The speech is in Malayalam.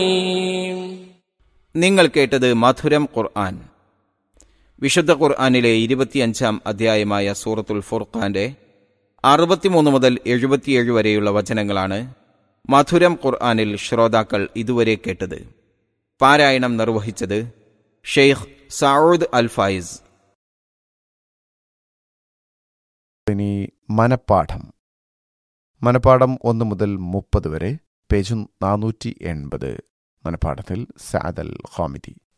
നിങ്ങൾ കേട്ടത് മധുരം ഖുർആൻ വിശുദ്ധ ഖുർആനിലെ ഇരുപത്തിയഞ്ചാം അധ്യായമായ സൂറത്തുൽ ഫുർഖാന്റെ അറുപത്തിമൂന്ന് മുതൽ എഴുപത്തിയേഴ് വരെയുള്ള വചനങ്ങളാണ് മധുരം ഖുർആനിൽ ശ്രോതാക്കൾ ഇതുവരെ കേട്ടത് പാരായണം നിർവഹിച്ചത് ഷെയ്ഖ് സൗദ് അൽ ഫൈസ് ഇനി മനപ്പാഠം മനപ്പാഠം ഒന്ന് മുതൽ മുപ്പത് വരെ പേജ് നാനൂറ്റി എൺപത് മനപ്പാഠത്തിൽ സാദൽ ഖാമിദി